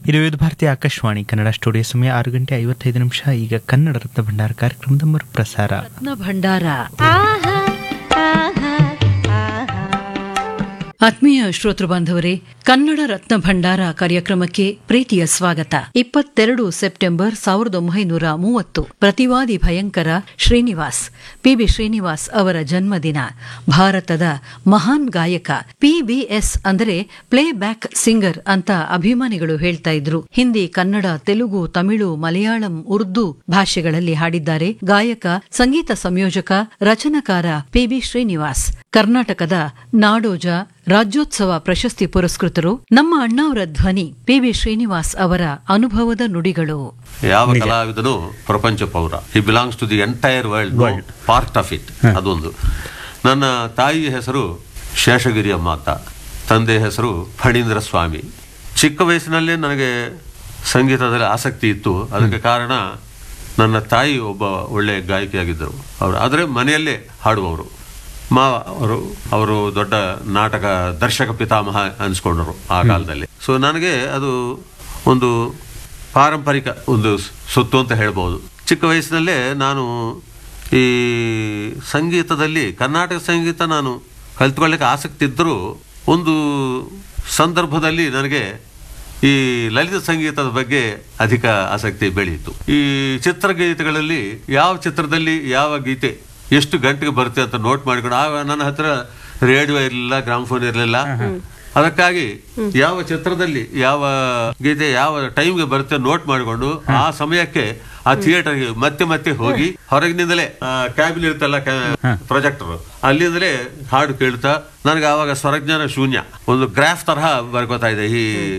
ಇದು ವಿವಿಧ ಭಾರತೀಯ ಆಕಾಶವಾಣಿ ಕನ್ನಡ ಸ್ಟುಡಿಯೋ ಸಮಯ ಆರು ಗಂಟೆ ಐವತ್ತೈದು ನಿಮಿಷ ಈಗ ಕನ್ನಡ ರತ್ನ ಭಂಡಾರ ಕಾರ್ಯಕ್ರಮದ ಮರುಪ್ರಸಾರ ರತ್ನ ಭಂಡಾರ ಆತ್ಮೀಯ ಶ್ರೋತೃ ಬಾಂಧವರೇ ಕನ್ನಡ ರತ್ನ ಭಂಡಾರ ಕಾರ್ಯಕ್ರಮಕ್ಕೆ ಪ್ರೀತಿಯ ಸ್ವಾಗತ ಇಪ್ಪತ್ತೆರಡು ಸೆಪ್ಟೆಂಬರ್ ಸಾವಿರದ ಒಂಬೈನೂರ ಮೂವತ್ತು ಪ್ರತಿವಾದಿ ಭಯಂಕರ ಶ್ರೀನಿವಾಸ್ ಪಿಬಿ ಶ್ರೀನಿವಾಸ್ ಅವರ ಜನ್ಮದಿನ ಭಾರತದ ಮಹಾನ್ ಗಾಯಕ ಪಿಬಿಎಸ್ ಅಂದರೆ ಪ್ಲೇ ಬ್ಯಾಕ್ ಸಿಂಗರ್ ಅಂತ ಅಭಿಮಾನಿಗಳು ಹೇಳ್ತಾ ಇದ್ರು ಹಿಂದಿ ಕನ್ನಡ ತೆಲುಗು ತಮಿಳು ಮಲಯಾಳಂ ಉರ್ದು ಭಾಷೆಗಳಲ್ಲಿ ಹಾಡಿದ್ದಾರೆ ಗಾಯಕ ಸಂಗೀತ ಸಂಯೋಜಕ ರಚನಕಾರ ಪಿಬಿ ಶ್ರೀನಿವಾಸ್ ಕರ್ನಾಟಕದ ನಾಡೋಜ ರಾಜ್ಯೋತ್ಸವ ಪ್ರಶಸ್ತಿ ಪುರಸ್ಕೃತರು ನಮ್ಮ ಅಣ್ಣಾವರ ಧ್ವನಿ ಪಿಬಿ ಶ್ರೀನಿವಾಸ್ ಅವರ ಅನುಭವದ ನುಡಿಗಳು ಯಾವ ಕಲಾವಿದನು ಪ್ರಪಂಚ ಪೌರ he belongs to the entire world part of it ಅದೊಂದು ನನ್ನ ತಾಯಿಯ ಹೆಸರು ಶೇಷಗಿರಿ ಅಮ್ಮ ಅಂತ ತಂದೆ ಹೆಸರು ಫಣೀಂದ್ರ ಸ್ವಾಮಿ ಚಿಕ್ಕ ವಯಸ್ಸಿನಲ್ಲೇ ನನಗೆ ಸಂಗೀತದಲ್ಲಿ ಆಸಕ್ತಿ ಇತ್ತು ಅದಕ್ಕೆ ಕಾರಣ ನನ್ನ ತಾಯಿ ಒಬ್ಬ ಒಳ್ಳೆಯ ಗಾಯಕಿಯಾಗಿದ್ದರು ಅವರು ಆದರೆ ಮನೆಯಲ್ಲೇ ಹಾಡುವವರು ಮಾ ಅವರು ಅವರು ದೊಡ್ಡ ನಾಟಕ ದರ್ಶಕ ಪಿತಾಮಹ ಅನಿಸ್ಕೊಂಡರು ಆ ಕಾಲದಲ್ಲಿ ಸೊ ನನಗೆ ಅದು ಒಂದು ಪಾರಂಪರಿಕ ಒಂದು ಸೊತ್ತು ಅಂತ ಹೇಳ್ಬೋದು ಚಿಕ್ಕ ವಯಸ್ಸಿನಲ್ಲೇ ನಾನು ಈ ಸಂಗೀತದಲ್ಲಿ ಕರ್ನಾಟಕ ಸಂಗೀತ ನಾನು ಕಲ್ತ್ಕೊಳ್ಳಿಕ್ಕೆ ಆಸಕ್ತಿ ಇದ್ದರೂ ಒಂದು ಸಂದರ್ಭದಲ್ಲಿ ನನಗೆ ಈ ಲಲಿತ ಸಂಗೀತದ ಬಗ್ಗೆ ಅಧಿಕ ಆಸಕ್ತಿ ಬೆಳೆಯಿತು ಈ ಚಿತ್ರಗೀತೆಗಳಲ್ಲಿ ಯಾವ ಚಿತ್ರದಲ್ಲಿ ಯಾವ ಗೀತೆ ಎಷ್ಟು ಗಂಟೆಗೆ ಬರುತ್ತೆ ಅಂತ ನೋಟ್ ಮಾಡಿಕೊಂಡು ಆಗ ನನ್ನ ಹತ್ರ ರೇಡಿಯೋ ಇರಲಿಲ್ಲ ಗ್ರಾಮ್ಫೋನ್ ಇರಲಿಲ್ಲ ಅದಕ್ಕಾಗಿ ಯಾವ ಚಿತ್ರದಲ್ಲಿ ಯಾವ ಗೀತೆ ಯಾವ ಟೈಮ್ಗೆ ಬರುತ್ತೆ ನೋಟ್ ಮಾಡಿಕೊಂಡು ಆ ಸಮಯಕ್ಕೆ ಆ ಥಿಯೇಟರ್ಗೆ ಮತ್ತೆ ಮತ್ತೆ ಹೋಗಿ ಹೊರಗಿನಿಂದಲೇ ಕ್ಯಾಬಿನ್ ಇರುತ್ತಲ್ಲ ಪ್ರೊಜೆಕ್ಟರ್ ಅಲ್ಲಿಂದಲೇ ಹಾಡು ಕೇಳ್ತಾ ನನಗೆ ಆವಾಗ ಸ್ವರಜ್ಞಾನ ಶೂನ್ಯ ಒಂದು ಗ್ರಾಫ್ ತರಹ ಬರ್ಕೋತಾ ಇದೆ ಈ